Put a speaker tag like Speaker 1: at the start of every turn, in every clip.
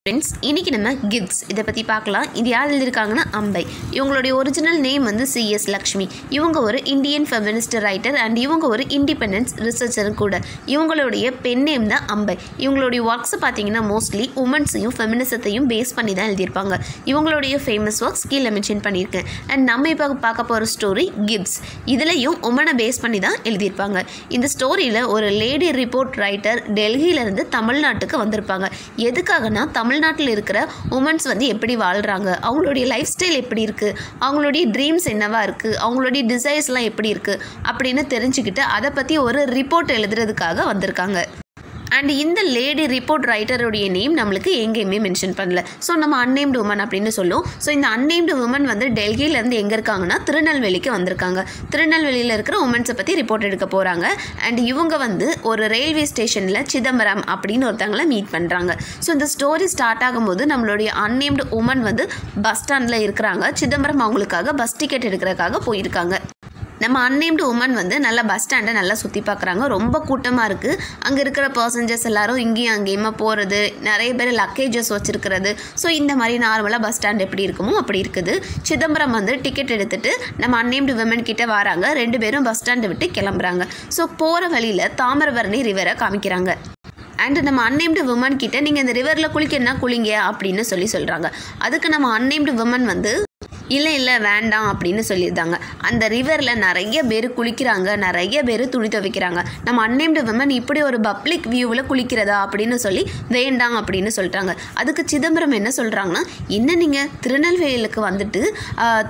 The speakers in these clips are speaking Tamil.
Speaker 1: ஃப்ரெண்ட்ஸ் இன்றைக்கி நம்ம கிஃப்ட்ஸ் இதை பற்றி பார்க்கலாம் இது யார் எழுதியிருக்காங்கன்னா அம்பை இவங்களுடைய ஒரிஜினல் நேம் வந்து சிஎஸ் லக்ஷ்மி இவங்க ஒரு இந்தியன் ஃபெமினிஸ்ட் ரைட்டர் அண்ட் இவங்க ஒரு இண்டிபெண்டன்ஸ் ரிசர்ச்சரும் கூட இவங்களுடைய பென் நேம் தான் அம்பை இவங்களுடைய ஒர்க்ஸை பார்த்தீங்கன்னா மோஸ்ட்லி உமன்ஸையும் ஃபெமினிசத்தையும் பேஸ் பண்ணி தான் எழுதியிருப்பாங்க இவங்களுடைய ஃபேமஸ் ஒர்க்ஸ் கீழே மென்ஷன் பண்ணியிருக்கேன் அண்ட் நம்ம இப்போ பார்க்க போகிற ஸ்டோரி கிஃப்ட்ஸ் இதுலேயும் உமனை பேஸ் பண்ணி தான் எழுதியிருப்பாங்க இந்த ஸ்டோரியில் ஒரு லேடி ரிப்போர்ட் ரைட்டர் டெல்லியிலேருந்து தமிழ்நாட்டுக்கு வந்திருப்பாங்க எதுக்காகனா தமிழ்நாட்டில் இருக்கிற உமன்ஸ் வந்து எப்படி வாழ்கிறாங்க அவங்களுடைய லைஃப் ஸ்டைல் எப்படி இருக்குது அவங்களுடைய ட்ரீம்ஸ் என்னவா இருக்குது அவங்களுடைய டிசைர்ஸ்லாம் எப்படி இருக்குது அப்படின்னு தெரிஞ்சுக்கிட்டு அதை பற்றி ஒரு ரிப்போர்ட் எழுதுறதுக்காக வந்திருக்காங்க அண்ட் இந்த லேடி ரிப்போர்ட் ரைட்டருடைய நேம் நம்மளுக்கு எங்கேயுமே மென்ஷன் பண்ணல ஸோ நம்ம அன்னேம்டு உமன் அப்படின்னு சொல்லுவோம் ஸோ இந்த அன்னேம்டு உமன் வந்து டெல்லியிலேருந்து எங்கே இருக்காங்கன்னா திருநெல்வேலிக்கு வந்திருக்காங்க திருநெல்வேலியில் இருக்கிற உமன்ஸை பற்றி ரிப்போர்ட் எடுக்க போகிறாங்க அண்ட் இவங்க வந்து ஒரு ரயில்வே ஸ்டேஷனில் சிதம்பரம் அப்படின்னு ஒருத்தவங்கள மீட் பண்ணுறாங்க ஸோ இந்த ஸ்டோரி ஸ்டார்ட் ஆகும்போது நம்மளுடைய அன்னேம்டு உமன் வந்து பஸ் ஸ்டாண்டில் இருக்கிறாங்க சிதம்பரம் அவங்களுக்காக பஸ் டிக்கெட் எடுக்கிறதுக்காக போயிருக்காங்க நம்ம அன்னேம்டு உமன் வந்து நல்லா பஸ் ஸ்டாண்டை நல்லா சுற்றி பார்க்குறாங்க ரொம்ப கூட்டமாக இருக்குது அங்கே இருக்கிற பர்சஞ்சர்ஸ் எல்லாரும் இங்கேயும் அங்கேயுமா போகிறது நிறைய பேர் லக்கேஜஸ் வச்சுருக்கிறது ஸோ இந்த மாதிரி நார்மலாக பஸ் ஸ்டாண்ட் எப்படி இருக்குமோ அப்படி இருக்குது சிதம்பரம் வந்து டிக்கெட் எடுத்துகிட்டு நம்ம அன்னேம்டு விமன் கிட்ட வராங்க ரெண்டு பேரும் பஸ் ஸ்டாண்டை விட்டு கிளம்புறாங்க ஸோ போகிற வழியில் தாமிரபரணி ரிவரை காமிக்கிறாங்க அண்டு நம்ம அன்னேம்டு விமன் கிட்ட நீங்கள் இந்த ரிவரில் குளிக்கணும்னா குளிங்க அப்படின்னு சொல்லி சொல்கிறாங்க அதுக்கு நம்ம அன்னேம்டு விமன் வந்து இல்லை இல்லை வேண்டாம் அப்படின்னு சொல்லியிருந்தாங்க அந்த ரிவரில் நிறைய பேர் குளிக்கிறாங்க நிறைய பேர் துணி துவைக்கிறாங்க நம்ம அன்னேம்டு விமன் இப்படி ஒரு பப்ளிக் வியூவில் குளிக்கிறதா அப்படின்னு சொல்லி வேண்டாம் அப்படின்னு சொல்லிட்டாங்க அதுக்கு சிதம்பரம் என்ன சொல்கிறாங்கன்னா என்ன நீங்கள் திருநெல்வேலிக்கு வந்துட்டு ஆஹ்,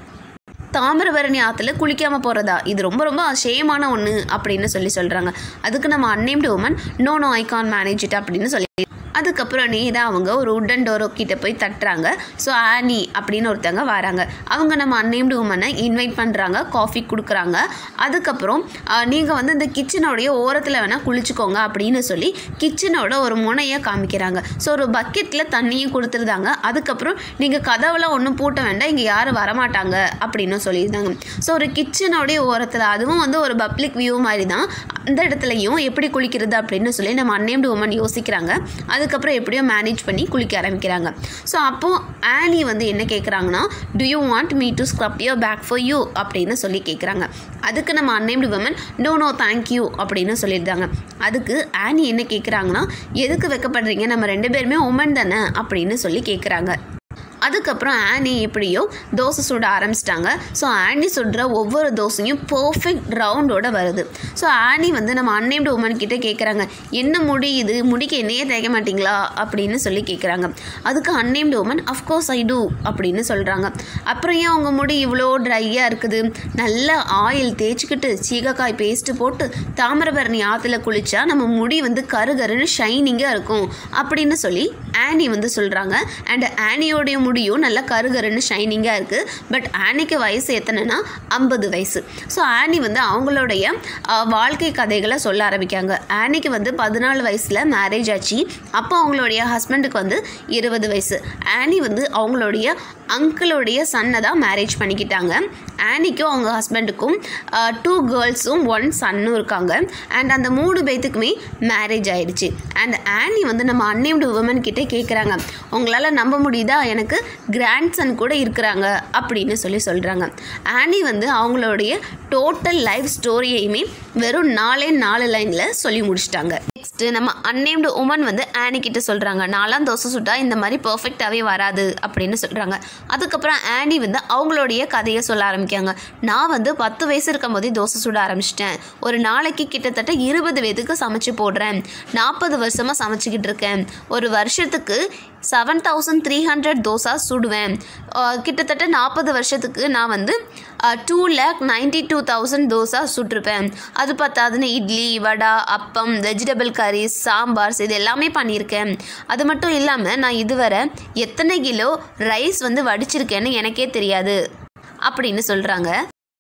Speaker 1: தாமிரபரணி ஆற்றுல குளிக்காமல் போகிறதா இது ரொம்ப ரொம்ப ஷேமான ஒன்று அப்படின்னு சொல்லி சொல்கிறாங்க அதுக்கு நம்ம unnamed woman no no I can manage it அப்படின்னு சொல்லி அதுக்கப்புறம் நேராக அவங்க ஒரு உட்டன் டோரோ கிட்ட போய் தட்டுறாங்க ஸோ ஆனி அப்படின்னு ஒருத்தவங்க வராங்க அவங்க நம்ம அன்னேம்டு உமனை இன்வைட் பண்ணுறாங்க காஃபி கொடுக்குறாங்க அதுக்கப்புறம் நீங்கள் வந்து இந்த கிச்சனோடைய ஓரத்தில் வேணால் குளிச்சுக்கோங்க அப்படின்னு சொல்லி கிச்சனோட ஒரு முனையை காமிக்கிறாங்க ஸோ ஒரு பக்கெட்டில் தண்ணியும் கொடுத்துருந்தாங்க அதுக்கப்புறம் நீங்கள் கதவெல்லாம் ஒன்றும் பூட்ட வேண்டாம் இங்கே யாரும் வரமாட்டாங்க அப்படின்னு சொல்லியிருந்தாங்க ஸோ ஒரு கிச்சனோடைய ஓரத்தில் அதுவும் வந்து ஒரு பப்ளிக் வியூ மாதிரி தான் அந்த இடத்துலையும் எப்படி குளிக்கிறது அப்படின்னு சொல்லி நம்ம அன்னேம்டு உமன் யோசிக்கிறாங்க அதுக்கப்புறம் எப்படியோ மேனேஜ் பண்ணி குளிக்க ஆரம்பிக்கிறாங்க ஸோ அப்போது ஆனி வந்து என்ன கேட்குறாங்கன்னா do you want me to scrub your back for you அப்படின்னு சொல்லி கேட்குறாங்க அதுக்கு நம்ம unnamed woman no no thank you அப்படின்னு சொல்லியிருந்தாங்க அதுக்கு ஆனி என்ன கேட்குறாங்கன்னா எதுக்கு வைக்கப்படுறீங்க நம்ம ரெண்டு பேருமே உமன் தானே அப்படின்னு சொல்லி கேட்குறாங்க அதுக்கப்புறம் ஆனி எப்படியோ தோசை சுட ஆரம்பிச்சிட்டாங்க ஸோ ஆனி சுடுற ஒவ்வொரு தோசையும் பர்ஃபெக்ட் ரவுண்டோட வருது ஸோ ஆனி வந்து நம்ம அன்னேம்டு உமன் கிட்ட கேட்குறாங்க என்ன முடி இது முடிக்கு என்னையே தேய்க்க மாட்டீங்களா அப்படின்னு சொல்லி கேட்குறாங்க அதுக்கு unnamed woman of course I do அப்படின்னு சொல்கிறாங்க அப்புறம் ஏன் உங்கள் முடி இவ்வளோ ட்ரையாக இருக்குது நல்ல ஆயில் தேய்ச்சிக்கிட்டு சீகக்காய் பேஸ்ட்டு போட்டு தாமிரபரணி ஆற்றுல குளிச்சா நம்ம முடி வந்து கரு கருன்னு ஷைனிங்காக இருக்கும் அப்படின்னு சொல்லி ஆனி வந்து சொல்கிறாங்க அண்ட் ஆனியோடைய முடியும் நல்லா கருகருன்னு ஷைனிங்காக இருக்குது பட் ஆனிக்கு வயசு எத்தனைனா ஐம்பது வயசு ஸோ ஆனி வந்து அவங்களுடைய ஆஹ், வாழ்க்கை கதைகளை சொல்ல ஆரம்பிக்காங்க ஆனிக்கு வந்து பதினாலு வயசில் மேரேஜ் ஆச்சு அப்போ அவங்களுடைய ஹஸ்பண்டுக்கு வந்து இருபது வயசு ஆனி வந்து அவங்களுடைய அங்கிளுடைய சன்னை தான் மேரேஜ் பண்ணிக்கிட்டாங்க ஆனிக்கும் அவங்க ஹஸ்பண்டுக்கும் டூ கேர்ள்ஸும் ஒன் சன்னும் இருக்காங்க அண்ட் அந்த மூணு பேத்துக்குமே மேரேஜ் ஆயிடுச்சு அண்ட் ஆனி வந்து நம்ம அன்னேம்டு உமன் கிட்டே கேட்குறாங்க உங்களால் நம்ப முடியுதா எனக்கு கிராண்ட் சன் கூட இருக்கிறாங்க அப்படின்னு சொல்லி சொல்கிறாங்க ஆனி வந்து அவங்களுடைய டோட்டல் லைஃப் ஸ்டோரியையுமே வெறும் நாலே நாலு லைனில் சொல்லி முடிச்சிட்டாங்க நெக்ஸ்ட்டு நம்ம அன்னேம்டு உமன் வந்து ஆனி கிட்ட சொல்கிறாங்க நாலாம் தோசை சுட்டா இந்த மாதிரி பர்ஃபெக்டாகவே வராது அப்படின்னு சொல்கிறாங்க அதுக்கப்புறம் ஆனி வந்து அவங்களுடைய கதையை சொல்ல ஆரம்பிக்காங்க நான் வந்து பத்து வயசு இருக்கும் போதே தோசை சுட ஆரம்பிச்சிட்டேன் ஒரு நாளைக்கு கிட்டத்தட்ட இருபது பேத்துக்கு சமைச்சு போடுறேன் நாற்பது வருஷமாக சமைச்சிக்கிட்டு இருக்கேன் ஒரு வருஷத்துக்கு seven thousand three hundred dosa சுடுவேன் அஹ் கிட்டத்தட்ட நாற்பது வருஷத்துக்கு நான் வந்து two lakh ninety two thousand dosa சுட்டிருப்பேன் அது பத்தாதுன்னு இட்லி வடை அப்பம் வெஜிடபிள் கறி சாம்பார்ஸ் இது எல்லாமே பண்ணியிருக்கேன் அது மட்டும் இல்லாமல் நான் இதுவரை எத்தனை கிலோ ரைஸ் வந்து வடிச்சிருக்கேன்னு எனக்கே தெரியாது அப்படின்னு சொல்கிறாங்க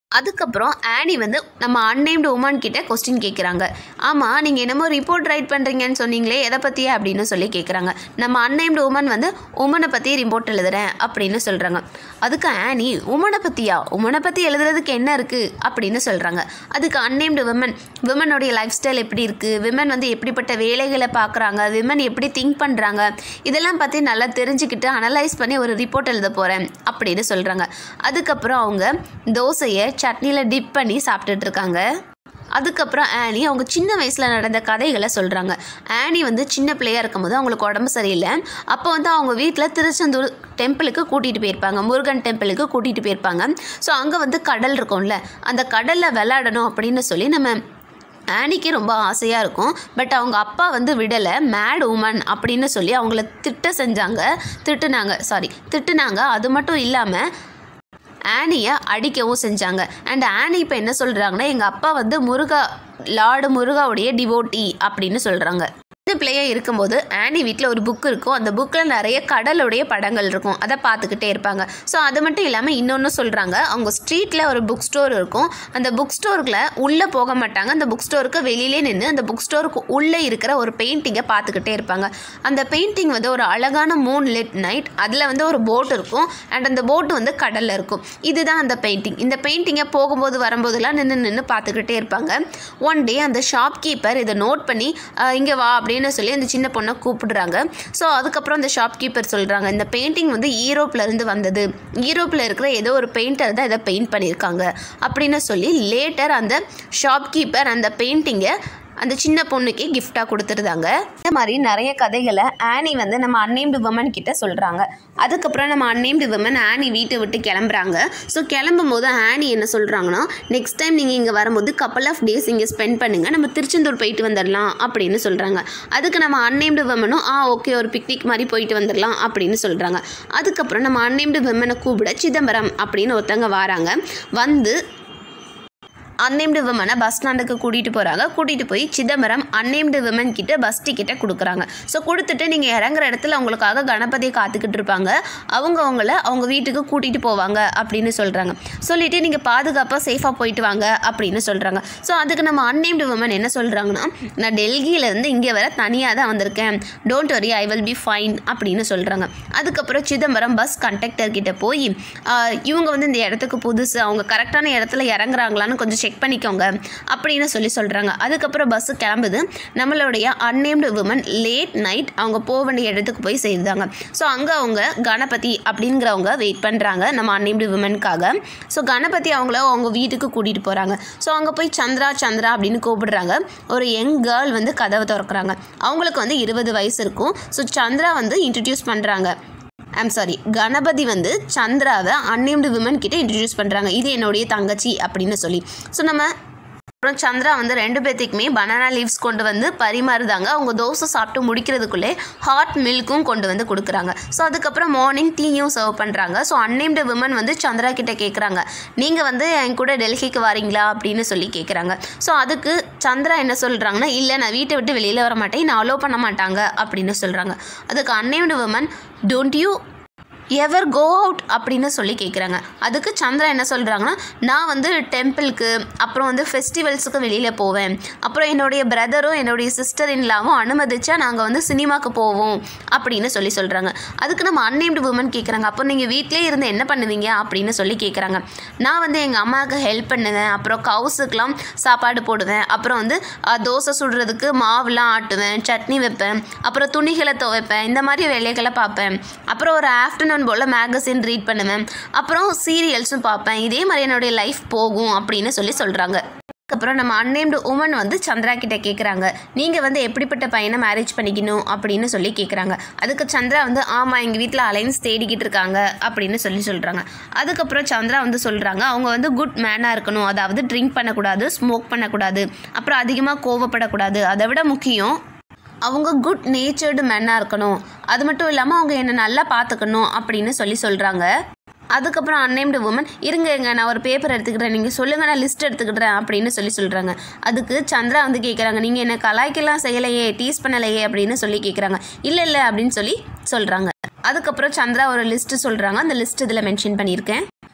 Speaker 1: அதுக்கப்புறம் ஆனி வந்து நம்ம அன்னைம்டு உமன் கிட்ட கொஸ்டின் கேட்குறாங்க ஆமாம் நீங்கள் என்னமோ ரிப்போர்ட் ரைட் பண்ணுறீங்கன்னு சொன்னீங்களே எதை பற்றியா அப்படின்னு சொல்லி கேட்குறாங்க நம்ம அன்னைம்டு உமன் வந்து உமனை பற்றி ரிப்போர்ட் எழுதுறேன் அப்படின்னு சொல்கிறாங்க அதுக்கு ஆனி உமனை பற்றியா உமனை பற்றி எழுதுறதுக்கு என்ன இருக்குது அப்படின்னு சொல்கிறாங்க அதுக்கு அன்னைம்டு விமன் விமனுடைய லைஃப் ஸ்டைல் எப்படி இருக்குது விமன் வந்து எப்படிப்பட்ட வேலைகளை பார்க்குறாங்க விமன் எப்படி திங்க் பண்ணுறாங்க இதெல்லாம் பற்றி நல்லா தெரிஞ்சுக்கிட்டு அனலைஸ் பண்ணி ஒரு ரிப்போர்ட் எழுத போகிறேன் அப்படின்னு சொல்கிறாங்க அதுக்கப்புறம் அவங்க தோசையை சட்னியில் டிப் பண்ணி சாப்பிட்டுட்டு இருக்காங்க அதுக்கப்புறம் ஆனி அவங்க சின்ன வயசில் நடந்த கதைகளை சொல்கிறாங்க ஆனி வந்து சின்ன பிள்ளையாக இருக்கும்போது அவங்களுக்கு உடம்பு சரியில்லை அப்போ வந்து அவங்க வீட்டில் திருச்செந்தூர் டெம்பிளுக்கு கூட்டிகிட்டு போயிருப்பாங்க முருகன் டெம்பிளுக்கு கூட்டிகிட்டு போயிருப்பாங்க ஸோ அங்கே வந்து கடல் இருக்கும்ல அந்த கடலில் விளையாடணும் அப்படின்னு சொல்லி நம்ம ஆனிக்கு ரொம்ப ஆசையாக இருக்கும் பட் அவங்க அப்பா வந்து விடலை மேட் உமன் அப்படின்னு சொல்லி அவங்கள திட்ட செஞ்சாங்க திட்டுனாங்க சாரி திட்டுனாங்க அது மட்டும் இல்லாமல் ஆனியை அடிக்கவும் செஞ்சாங்க அண்ட் ஆனி இப்போ என்ன சொல்கிறாங்கன்னா எங்கள் அப்பா வந்து முருகா லார்டு முருகாவுடைய டிவோட்டி அப்படின்னு சொல்கிறாங்க சின்ன பிள்ளையாக இருக்கும்போது ஆனி வீட்டில் ஒரு புக் இருக்கும் அந்த புக்கில் நிறைய கடலுடைய படங்கள் இருக்கும் அதை பார்த்துக்கிட்டே இருப்பாங்க ஸோ அது மட்டும் இல்லாமல் இன்னொன்று சொல்கிறாங்க அவங்க ஸ்ட்ரீட்டில் ஒரு புக் ஸ்டோர் இருக்கும் அந்த புக் ஸ்டோருக்குள்ள உள்ளே போக மாட்டாங்க அந்த புக் ஸ்டோருக்கு வெளியிலே நின்று அந்த புக் ஸ்டோருக்கு உள்ளே இருக்கிற ஒரு பெயிண்டிங்கை பார்த்துக்கிட்டே இருப்பாங்க அந்த பெயிண்டிங் வந்து ஒரு அழகான மூன் லிட் நைட் அதில் வந்து ஒரு போட் இருக்கும் அண்ட் அந்த போட் வந்து கடலில் இருக்கும் இதுதான் அந்த பெயிண்டிங் இந்த பெயிண்டிங்கை போகும்போது வரும்போதெல்லாம் நின்று நின்று பார்த்துக்கிட்டே இருப்பாங்க ஒன் டே அந்த ஷாப் கீப்பர் இதை நோட் பண்ணி இங்கே வா அப்படின்னு சொல்லி அந்த சின்ன பொண்ணை கூப்பிடுறாங்க ஸோ அதுக்கப்புறம் அந்த ஷாப் கீப்பர் சொல்கிறாங்க இந்த பெயிண்டிங் வந்து ஈரோப்ல இருந்து வந்தது ஈரோப்பில் இருக்கிற ஏதோ ஒரு பெயிண்டர் தான் இதை பெயிண்ட் பண்ணியிருக்காங்க அப்படின்னு சொல்லி லேட்டர் அந்த ஷாப் கீப்பர் அந்த பெயிண்டிங்கை அந்த சின்ன பொண்ணுக்கே கிஃப்டாக கொடுத்துருந்தாங்க இந்த மாதிரி நிறைய கதைகளை ஆனி வந்து நம்ம அன்னேம்டு விமன் கிட்ட சொல்கிறாங்க அதுக்கப்புறம் நம்ம அன்னேம்டு விமன் ஆனி வீட்டை விட்டு கிளம்புறாங்க ஸோ கிளம்பும் போது ஆனி என்ன சொல்கிறாங்கன்னா நெக்ஸ்ட் டைம் நீங்கள் இங்கே வரும்போது கப்பல் ஆஃப் டேஸ் இங்கே ஸ்பெண்ட் பண்ணுங்கள் நம்ம திருச்செந்தூர் போயிட்டு வந்துடலாம் அப்படின்னு சொல்கிறாங்க அதுக்கு நம்ம அன்னேம்டு விமனும் ஆ ஓகே ஒரு பிக்னிக் மாதிரி போயிட்டு வந்துடலாம் அப்படின்னு சொல்கிறாங்க அதுக்கப்புறம் நம்ம அன்னேம்டு விமனை கூப்பிட சிதம்பரம் அப்படின்னு ஒருத்தவங்க வராங்க வந்து அன்னேம்டு விமனை பஸ் ஸ்டாண்டுக்கு கூட்டிகிட்டு போகிறாங்க கூட்டிகிட்டு போய் சிதம்பரம் அன்னேம்டு விமன் கிட்ட பஸ் டிக்கெட்டை கொடுக்குறாங்க ஸோ கொடுத்துட்டு நீங்கள் இறங்குற இடத்துல உங்களுக்காக கணபதி காத்துக்கிட்டு இருப்பாங்க அவங்க அவங்கள அவங்க வீட்டுக்கு கூட்டிகிட்டு போவாங்க அப்படின்னு சொல்கிறாங்க சொல்லிவிட்டு நீங்கள் பாதுகாப்பாக சேஃபாக போயிட்டு வாங்க அப்படின்னு சொல்கிறாங்க ஸோ அதுக்கு நம்ம அன்னேம்டு விமன் என்ன சொல்கிறாங்கன்னா நான் டெல்லியிலேருந்து இங்கே வர தனியாக தான் வந்திருக்கேன் don't worry I will be fine அப்படின்னு சொல்கிறாங்க அதுக்கப்புறம் சிதம்பரம் பஸ் கண்டக்டர் கிட்ட போய் ஆஹ், இவங்க வந்து இந்த இடத்துக்கு புதுசு அவங்க கரெக்டான இடத்துல இறங்குறாங்களான்னு கொஞ்சம் செக் பண்ணிக்கோங்க அப்படின்னு சொல்லி சொல்கிறாங்க அதுக்கப்புறம் பஸ்ஸு கிளம்புது நம்மளுடைய அன்னேம்டு உமன் லேட் நைட் அவங்க போக வேண்டிய இடத்துக்கு போய் சேர்ந்தாங்க ஸோ அங்கே அவங்க கணபதி அப்படிங்கிறவங்க வெயிட் பண்ணுறாங்க நம்ம அன்னேம்டு உமனுக்காக ஸோ கணபதி அவங்கள அவங்க வீட்டுக்கு கூட்டிகிட்டு போகிறாங்க ஸோ அங்கே போய் சந்திரா சந்திரா அப்படின்னு கூப்பிடுறாங்க ஒரு யங் கேர்ள் வந்து கதவை திறக்கிறாங்க அவங்களுக்கு வந்து இருபது வயசு இருக்கும் ஸோ சந்திரா வந்து இன்ட்ரடியூஸ் பண்ணுறாங்க ஐம் சாரி கணபதி வந்து சந்திராவை அன்நேம்டு விமன் கிட்ட இன்ட்ரடியூஸ் பண்ணுறாங்க இது என்னுடைய தங்கச்சி அப்படின்னு சொல்லி ஸோ நம்ம அப்புறம் சந்திரா வந்து ரெண்டு பேர்த்துக்குமே பனானா லீவ்ஸ் கொண்டு வந்து பரிமாறுதாங்க அவங்க தோசை சாப்பிட்டு முடிக்கிறதுக்குள்ளே ஹாட் மில்க்கும் கொண்டு வந்து கொடுக்குறாங்க ஸோ அதுக்கப்புறம் மார்னிங் டீயும் சர்வ் பண்ணுறாங்க ஸோ அன்னேம்டு விமன் வந்து சந்திரா கிட்ட கேட்குறாங்க நீங்கள் வந்து என் கூட டெல்லிக்கு வரீங்களா அப்படின்னு சொல்லி கேட்குறாங்க ஸோ அதுக்கு சந்திரா என்ன சொல்கிறாங்கன்னா இல்லை நான் வீட்டை விட்டு வெளியில் வர மாட்டேன் நான் அலோவ் பண்ண மாட்டாங்க அப்படின்னு சொல்கிறாங்க அதுக்கு unnamed women don't you ever go out அப்படின்னு சொல்லி கேட்குறாங்க அதுக்கு சந்திரா என்ன சொல்கிறாங்கன்னா நான் வந்து டெம்பிளுக்கு அப்புறம் வந்து ஃபெஸ்டிவல்ஸுக்கு வெளியில் போவேன் அப்புறம் என்னுடைய பிரதரும் என்னுடைய சிஸ்டர் இன்லாவும் அனுமதிச்சா நாங்கள் வந்து சினிமாக்கு போவோம் அப்படின்னு சொல்லி சொல்கிறாங்க அதுக்கு நம்ம அன்னேம்டு உமன் கேட்குறாங்க அப்போ நீங்கள் வீட்டிலே இருந்து என்ன பண்ணுவீங்க அப்படின்னு சொல்லி கேட்குறாங்க நான் வந்து எங்கள் அம்மாவுக்கு ஹெல்ப் பண்ணுவேன் அப்புறம் கவுஸுக்கெலாம் சாப்பாடு போடுவேன் அப்புறம் வந்து அஹ், தோசை சுடுறதுக்கு மாவுலாம் ஆட்டுவேன் சட்னி வைப்பேன் அப்புறம் துணிகளை துவைப்பேன் இந்த மாதிரி வேலைகளை பார்ப்பேன் அப்புறம் ஒரு ஆஃப்டர்நூன் போல் மேகசின் ரீட் பண்ணுவேன் அப்புறம் சீரியல்ஸும் பார்ப்பேன் இதே மாதிரி என்னுடைய லைஃப் போகும் அப்படின்னு சொல்லி சொல்கிறாங்க அதுக்கப்புறம் நம்ம அன்னேம்டு உமன் வந்து சந்திரா கிட்ட கேட்குறாங்க நீங்கள் வந்து எப்படிப்பட்ட பையனை மேரேஜ் பண்ணிக்கணும் அப்படின்னு சொல்லி கேட்குறாங்க அதுக்கு சந்திரா வந்து ஆமாம் எங்கள் வீட்டில் அலைன்ஸ் தேடிக்கிட்டு இருக்காங்க அப்படின்னு சொல்லி சொல்கிறாங்க அதுக்கப்புறம் சந்திரா வந்து சொல்கிறாங்க அவங்க வந்து குட் மேனாக இருக்கணும் அதாவது ட்ரிங்க் பண்ணக்கூடாது ஸ்மோக் பண்ணக்கூடாது அப்புறம் அதிகமாக கோவப்படக்கூடாது அதை விட முக்கியம் அவங்க குட் நேச்சர்டு மென்னாக இருக்கணும் அது மட்டும் இல்லாமல் அவங்க என்னை நல்லா பார்த்துக்கணும் அப்படின்னு சொல்லி சொல்கிறாங்க அதுக்கப்புறம் அன்னேம்டு உமன் இருங்க இருங்க நான் ஒரு பேப்பர் எடுத்துக்கிறேன் நீங்கள் சொல்லுங்கள் நான் லிஸ்ட் எடுத்துக்கிட்டேன் அப்படின்னு சொல்லி சொல்கிறாங்க அதுக்கு சந்திரா வந்து கேட்குறாங்க நீங்கள் என்ன கலாய்க்கெல்லாம் செய்யலையே டீஸ் பண்ணலையே அப்படின்னு சொல்லி கேட்குறாங்க இல்லை இல்லை அப்படின்னு சொல்லி சொல்கிறாங்க அதுக்கப்புறம் சந்திரா ஒரு லிஸ்ட்டு சொல்கிறாங்க அந்த லிஸ்ட் இதில் மென்ஷன் பண்ணியிருக்கேன்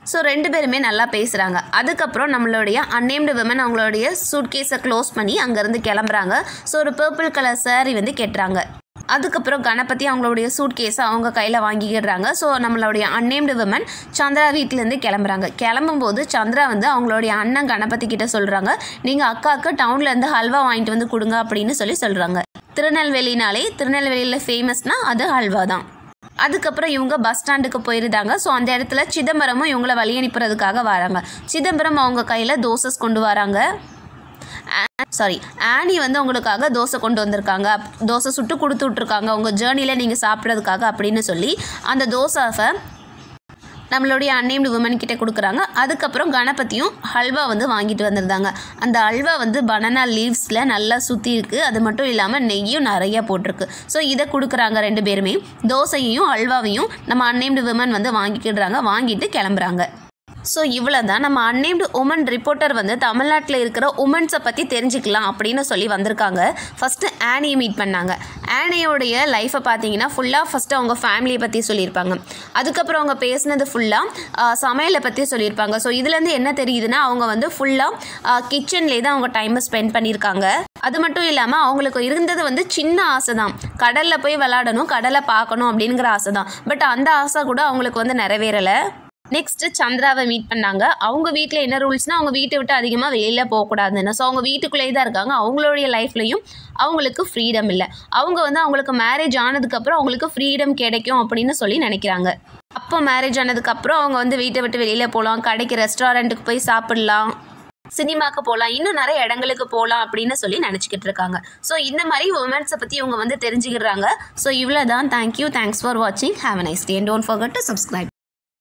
Speaker 1: ஸோ ரெண்டு பேருமே நல்லா பேசுகிறாங்க அதுக்கப்புறம் நம்மளுடைய அன்னேம்டு விமன் அவங்களுடைய சூட்கேஸை க்ளோஸ் பண்ணி அங்கேருந்து கிளம்புறாங்க ஸோ ஒரு பர்பிள் கலர் saree வந்து கெட்டுறாங்க அதுக்கப்புறம் கணபதி அவங்களுடைய சூட்கேஸை அவங்க கையில் வாங்கிக்கிடுறாங்க ஸோ நம்மளுடைய அன்னேம்டு விமன் சந்திரா வீட்டிலேருந்து கிளம்புறாங்க கிளம்பும்போது சந்திரா வந்து அவங்களுடைய அண்ணன் கணபதி கிட்ட சொல்கிறாங்க நீங்கள் அக்காவுக்கு டவுன்லேருந்து ஹல்வா வாங்கிட்டு வந்து கொடுங்க அப்படின்னு சொல்லி சொல்கிறாங்க திருநெல்வேலினாலே திருநெல்வேலியில் ஃபேமஸ்னால் அது ஹல்வா தான் அதுக்கப்புறம் இவங்க பஸ் ஸ்டாண்டுக்கு போயிருந்தாங்க ஸோ அந்த இடத்துல சிதம்பரமும் இவங்கள வழி அனுப்புறதுக்காக வராங்க சிதம்பரம் அவங்க கையில் தோசஸ் கொண்டு வராங்க சாரி ஆனி வந்து உங்களுக்காக தோசை கொண்டு வந்திருக்காங்க அப்- தோசை சுட்டு கொடுத்து விட்ருக்காங்க உங்கள் ஜேர்னியில் நீங்கள் சாப்பிட்றதுக்காக அப்படின்னு சொல்லி அந்த தோசாவை நம்மளுடைய அன்னேம்டு உமன் கிட்ட கொடுக்குறாங்க அதுக்கப்புறம் கணபதியும் ஹல்வா வந்து வாங்கிட்டு வந்திருந்தாங்க அந்த ஹல்வா வந்து பனானா லீவ்ஸில் நல்லா சுற்றி இருக்குது அது மட்டும் இல்லாமல் நெய்யும் நிறைய போட்டிருக்கு ஸோ இதை கொடுக்குறாங்க ரெண்டு பேருமே தோசையையும் ஹல்வாவையும் நம்ம அன்னேம்டு விமன் வந்து வாங்கிக்கிடுறாங்க வாங்கிட்டு கிளம்புறாங்க ஸோ இவ்வளோ தான் நம்ம அன்னேம்டு உமன் ரிப்போர்ட்டர் வந்து தமிழ்நாட்டில் இருக்கிற உமன்ஸை பற்றி தெரிஞ்சுக்கலாம் அப்படின்னு சொல்லி வந்திருக்காங்க ஃபஸ்ட்டு ஆனியை மீட் பண்ணாங்க ஆனியோடைய லைஃப்பை பார்த்தீங்கன்னா ஃபுல்லாக ஃபஸ்ட்டு அவங்க ஃபேமிலியை பற்றி சொல்லியிருப்பாங்க அதுக்கப்புறம் அவங்க பேசினது ஃபுல்லாக சமையலை பற்றி சொல்லியிருப்பாங்க ஸோ இதுலேருந்து என்ன தெரியுதுன்னா அவங்க வந்து ஃபுல்லாக கிச்சன்லேயே தான் அவங்க டைமை ஸ்பெண்ட் பண்ணியிருக்காங்க அது மட்டும் இல்லாமல் அவங்களுக்கு இருந்தது வந்து சின்ன ஆசை தான் கடலில் போய் விளாடணும் கடலை பார்க்கணும் அப்படிங்கிற ஆசை தான் பட் அந்த ஆசை கூட அவங்களுக்கு வந்து நிறைவேறலை நெக்ஸ்ட் சந்திராவை மீட் பண்ணாங்க அவங்க வீட்டில் என்ன ரூல்ஸ்னால் அவங்க வீட்டை விட்டு அதிகமாக வெளியில் போகக்கூடாதுன்னு ஸோ அவங்க வீட்டுக்குள்ளேயே தான் இருக்காங்க அவங்களுடைய லைஃப்லையும் அவங்களுக்கு ஃப்ரீடம் இல்லை அவங்க வந்து அவங்களுக்கு மேரேஜ் ஆனதுக்கப்புறம் அவங்களுக்கு ஃப்ரீடம் கிடைக்கும் அப்படின்னு சொல்லி நினைக்கிறாங்க அப்போ மேரேஜ் ஆனதுக்கப்புறம் அவங்க வந்து வீட்டை விட்டு வெளியில் போகலாம் கடைக்கு ரெஸ்டாரண்ட்டுக்கு போய் சாப்பிடலாம் சினிமாக்கு போகலாம் இன்னும் நிறைய இடங்களுக்கு போகலாம் அப்படின்னு சொல்லி நினச்சிக்கிட்டு இருக்காங்க ஸோ இந்த மாதிரி உமன்ஸை பற்றி இவங்க வந்து தெரிஞ்சுக்கிறாங்க ஸோ இவ்வளோ தான் தேங்க்யூ தேங்க்ஸ் ஃபார் வாட்சிங் have a nice day don't forget to subscribe